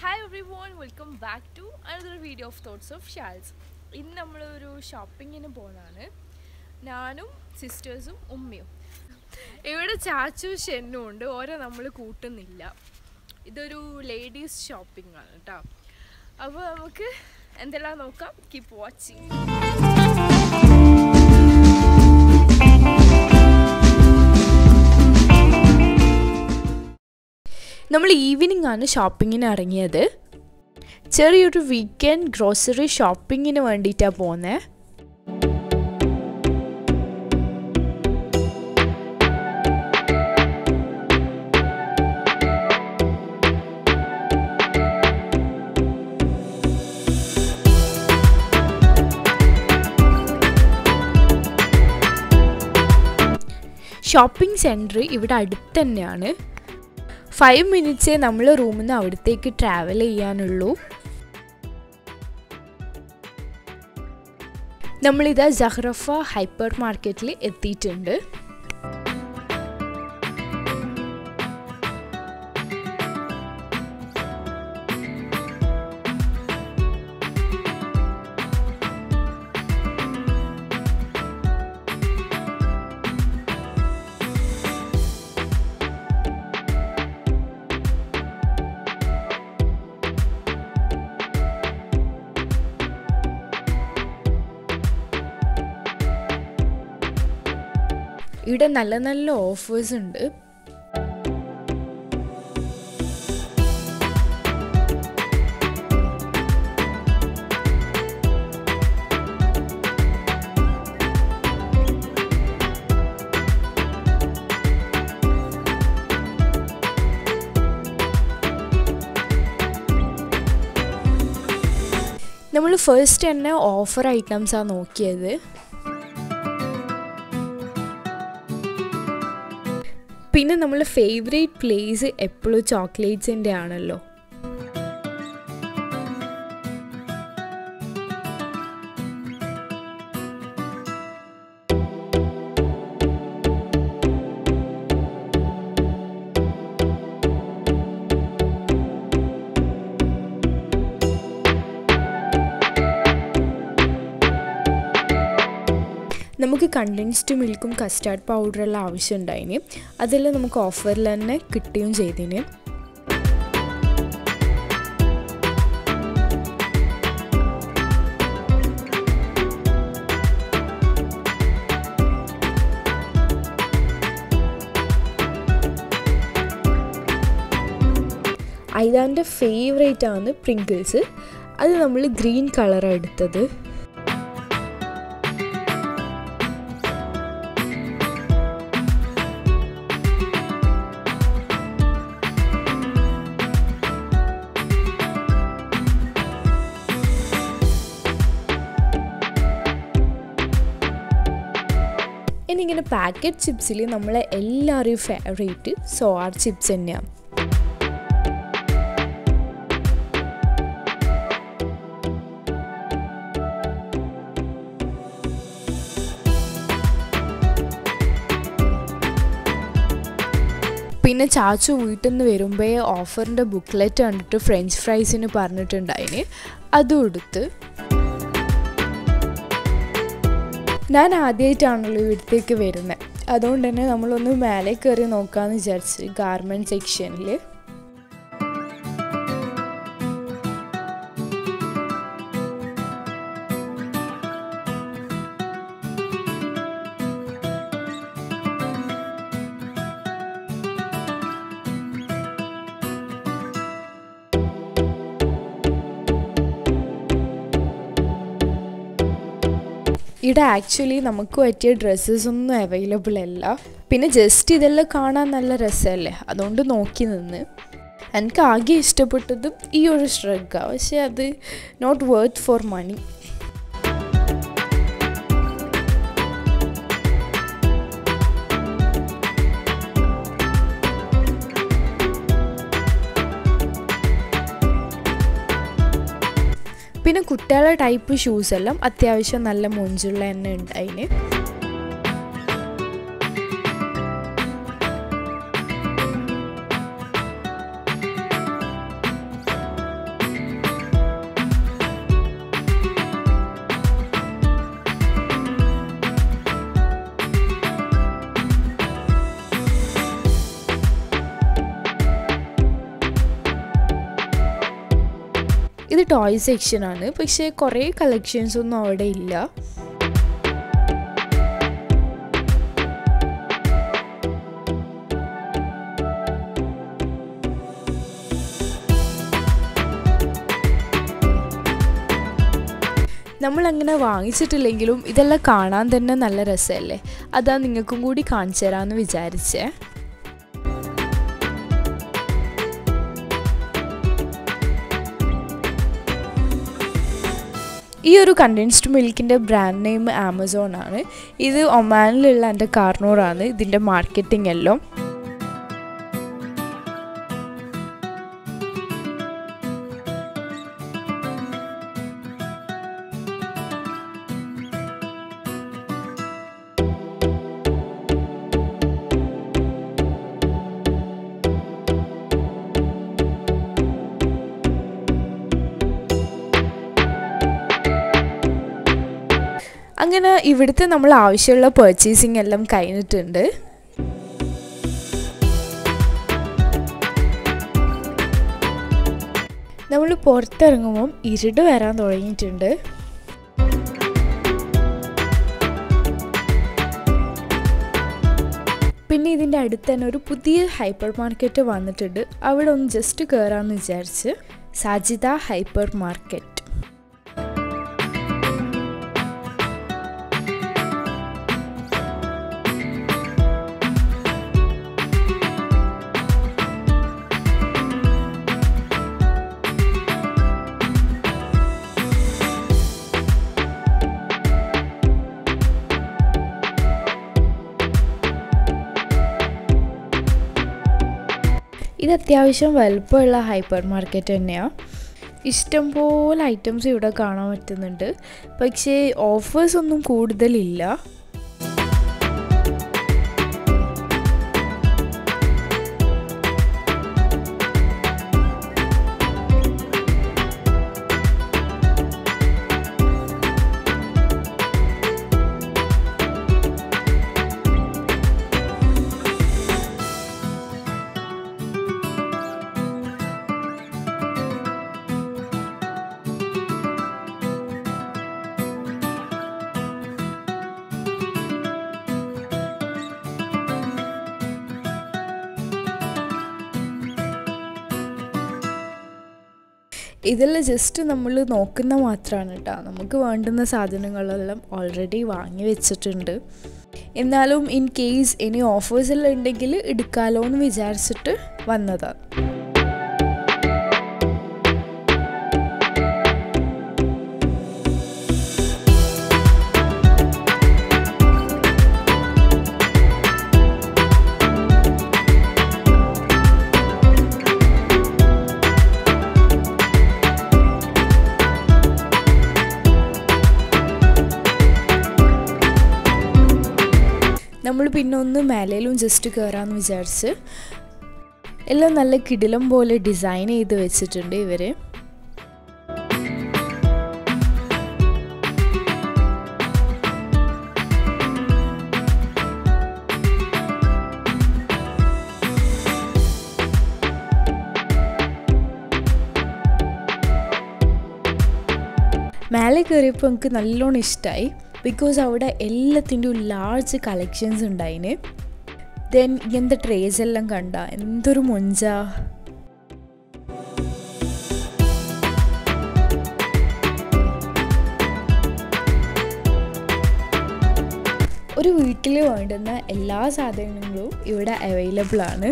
hi everyone welcome back to another video of thoughts of ഷാൽസ് ഇന്ന് നമ്മളൊരു ഷോപ്പിങ്ങിന് പോകുന്നതാണ് ഞാനും സിസ്റ്റേഴ്സും ഉമ്മയും ഇവിടെ ചാച്ചു ഷെന്നും ഉണ്ട് ഓരോ നമ്മൾ കൂട്ടുന്നില്ല ഇതൊരു ലേഡീസ് ഷോപ്പിംഗ് ആണ് കേട്ടോ അപ്പോൾ നമുക്ക് എന്തെല്ലാം നോക്കാം കീപ്പ് വാച്ചിങ് നമ്മൾ ഈവനിങ് ആണ് ഷോപ്പിങ്ങിന് ഇറങ്ങിയത് ചെറിയൊരു വീക്കെൻഡ് ഗ്രോസറി ഷോപ്പിങ്ങിന് വേണ്ടിയിട്ടാണ് പോകുന്നത് ഷോപ്പിംഗ് സെൻറ്റർ ഇവിടെ അടുത്ത് തന്നെയാണ് ഫൈവ് മിനിറ്റ്സേ നമ്മൾ റൂമിൽ നിന്ന് അവിടത്തേക്ക് ട്രാവൽ ചെയ്യാനുള്ളൂ നമ്മളിതാ ജഹ്റഫ ഹൈപ്പർ മാർക്കറ്റിൽ എത്തിയിട്ടുണ്ട് ഇവിടെ നല്ല നല്ല ഓഫേഴ്സ് ഉണ്ട് നമ്മൾ ഫസ്റ്റ് തന്നെ ഓഫർ ഐറ്റംസാണ് നോക്കിയത് പിന്നെ നമ്മൾ ഫേവറേറ്റ് പ്ലേസ് എപ്പോഴും ചോക്ലേറ്റ്സിൻ്റെ ആണല്ലോ നമുക്ക് കണ്ടൻസ്ഡ് മിൽക്കും കസ്റ്റാർഡ് പൗഡറെല്ലാം ആവശ്യമുണ്ടായിന് അതെല്ലാം നമുക്ക് ഓഫറിൽ തന്നെ കിട്ടുകയും ചെയ്തിന് ഐതാൻ്റെ ഫേവറേറ്റ് ആണ് പ്രിങ്കിൾസ് അത് നമ്മൾ ഗ്രീൻ കളറാണ് എടുത്തത് എന്നിങ്ങനെ പാക്കറ്റ് ചിപ്സിൽ നമ്മളെ എല്ലാവരെയും ഫേവറേറ്റ് സോയാർ ചിപ്സ് തന്നെയാണ് പിന്നെ ചാച്ചു വീട്ടിൽ നിന്ന് വരുമ്പോഴേ ഓഫറിൻ്റെ ബുക്ക്ലെറ്റ് കണ്ടിട്ട് ഫ്രഞ്ച് ഫ്രൈസിന് പറഞ്ഞിട്ടുണ്ടായിന് അതും എടുത്ത് ഞാൻ ആദ്യമായിട്ടാണല്ലോ ഇവിടത്തേക്ക് വരുന്നത് അതുകൊണ്ട് തന്നെ നമ്മളൊന്ന് മേലെ കയറി നോക്കാമെന്ന് വിചാരിച്ച് ഗാർമെൻറ്റ് സെക്ഷനിൽ ഇവിടെ ആക്ച്വലി നമുക്ക് പറ്റിയ ഡ്രസ്സസ് ഒന്നും അവൈലബിൾ അല്ല പിന്നെ ജസ്റ്റ് ഇതെല്ലാം കാണാൻ നല്ല രസമല്ലേ അതുകൊണ്ട് നോക്കി നിന്ന് എനിക്ക് ആകെ ഇഷ്ടപ്പെട്ടതും ഈ ഒരു ശ്രഗാണ് പക്ഷെ അത് നോട്ട് വർത്ത് ഫോർ മണി പിന്നെ കുട്ടികളുടെ ടൈപ്പ് ഷൂസ് എല്ലാം അത്യാവശ്യം നല്ല മൊഞ്ചുള്ള തന്നെ ഉണ്ടായിന് ഇത് ടോയ് സെക്ഷനാണ് പക്ഷേ കുറേ കളക്ഷൻസ് ഒന്നും അവിടെ ഇല്ല നമ്മളങ്ങനെ വാങ്ങിച്ചിട്ടില്ലെങ്കിലും ഇതെല്ലാം കാണാൻ തന്നെ നല്ല രസമല്ലേ അതാ നിങ്ങൾക്കും കൂടി കാണിച്ചു തരാമെന്ന് വിചാരിച്ചേ ഈ ഒരു കണ്ടൻസ്ഡ് മിൽക്കിൻ്റെ ബ്രാൻഡ് നെയിം ആമസോൺ ആണ് ഇത് ഒമാനിലുള്ള എൻ്റെ കാർണൂറാണ് ഇതിൻ്റെ മാർക്കറ്റിംഗ് എല്ലാം അങ്ങനെ ഇവിടുത്തെ നമ്മൾ ആവശ്യമുള്ള പർച്ചേസിങ് എല്ലാം കഴിഞ്ഞിട്ടുണ്ട് നമ്മൾ പുറത്തിറങ്ങുമ്പം ഇരുട് വരാൻ തുടങ്ങിയിട്ടുണ്ട് പിന്നെ ഇതിൻ്റെ അടുത്ത് തന്നെ ഒരു പുതിയ ഹൈപ്പർ മാർക്കറ്റ് വന്നിട്ടുണ്ട് അവിടെ ഒന്ന് ജസ്റ്റ് കയറാമെന്ന് വിചാരിച്ച് സാജിദ ഹൈപ്പർ മാർക്കറ്റ് ഇത് അത്യാവശ്യം വലുപ്പമുള്ള ഹൈപ്പർ മാർക്കറ്റ് തന്നെയാണ് ഇഷ്ടംപോലെ ഐറ്റംസ് ഇവിടെ കാണാൻ പറ്റുന്നുണ്ട് പക്ഷേ ഓഫേഴ്സ് ഒന്നും കൂടുതലില്ല ഇതിൽ ജസ്റ്റ് നമ്മൾ നോക്കുന്ന മാത്രമാണ് കേട്ടോ നമുക്ക് വേണ്ടുന്ന സാധനങ്ങളെല്ലാം ഓൾറെഡി വാങ്ങി വെച്ചിട്ടുണ്ട് എന്നാലും ഇൻ കേസ് ഇനി ഓഫേഴ്സ് എല്ലാം ഉണ്ടെങ്കിൽ എടുക്കാലോ എന്ന് വിചാരിച്ചിട്ട് വന്നതാണ് നമ്മൾ പിന്നെ ഒന്ന് മേലയിലും ജസ്റ്റ് കയറാമെന്ന് വിചാരിച്ച് എല്ലാം നല്ല കിടിലം പോലെ ഡിസൈൻ ചെയ്ത് വെച്ചിട്ടുണ്ട് ഇവർ മേലെ കയറിയപ്പോൾ എനിക്ക് നല്ലോണം ഇഷ്ടമായി ബിക്കോസ് അവിടെ എല്ലാത്തിൻ്റെയും ലാർജ് കളക്ഷൻസ് ഉണ്ടായിന് ദെൻ ഇങ്ങനത്തെ ട്രേസ് എല്ലാം കണ്ട എന്തൊരു മൊഞ്ച ഒരു വീട്ടിൽ വേണ്ടുന്ന എല്ലാ സാധനങ്ങളും ഇവിടെ അവൈലബിൾ ആണ്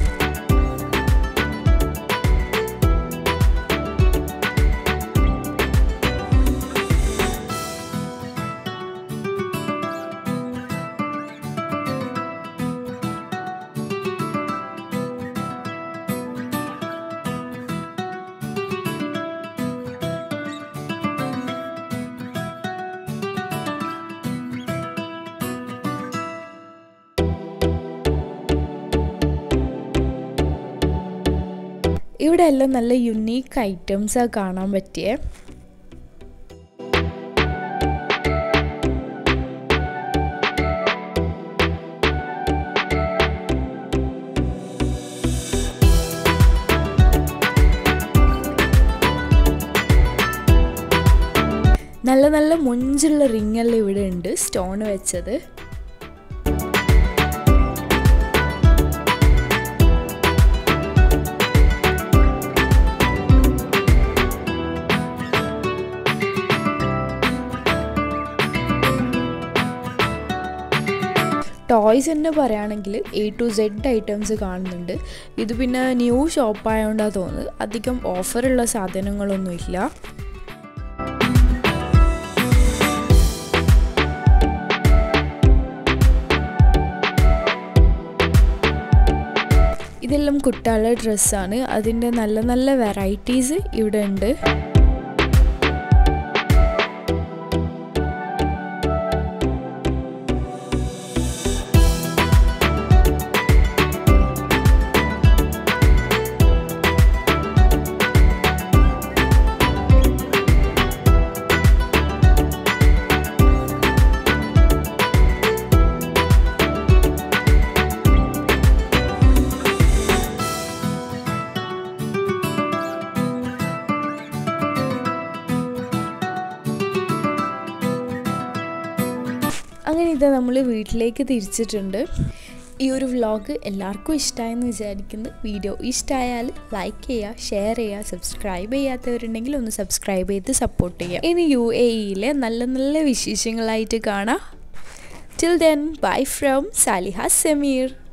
ഇവിടെ എല്ലാം നല്ല യുണീക്ക് ഐറ്റംസാണ് കാണാൻ പറ്റിയേ നല്ല നല്ല മുഞ്ചുള്ള റിങ്ങെല്ലാം ഇവിടെ ഉണ്ട് സ്റ്റോൺ വെച്ചത് ടോയ്സ് തന്നെ പറയുകയാണെങ്കിൽ എ ടു സെഡ് ഐറ്റംസ് കാണുന്നുണ്ട് ഇത് പിന്നെ ന്യൂ ഷോപ്പായതുകൊണ്ടാണ് തോന്നുന്നത് അധികം ഓഫറുള്ള സാധനങ്ങളൊന്നുമില്ല ഇതെല്ലാം കുട്ടികളുടെ ഡ്രസ്സാണ് അതിൻ്റെ നല്ല നല്ല വെറൈറ്റീസ് ഇവിടെ ഉണ്ട് അങ്ങനെ ഇതാ നമ്മൾ വീട്ടിലേക്ക് തിരിച്ചിട്ടുണ്ട് ഈ ഒരു വ്ളോഗ് എല്ലാവർക്കും ഇഷ്ടമായെന്ന് വിചാരിക്കുന്നു വീഡിയോ ഇഷ്ടമായാൽ ലൈക്ക് ചെയ്യുക ഷെയർ ചെയ്യുക സബ്സ്ക്രൈബ് ചെയ്യാത്തവരുണ്ടെങ്കിൽ ഒന്ന് സബ്സ്ക്രൈബ് ചെയ്ത് സപ്പോർട്ട് ചെയ്യുക ഇനി യു എ ഇയിലെ നല്ല നല്ല വിശേഷങ്ങളായിട്ട് കാണാം till then bye from Saliha Sameer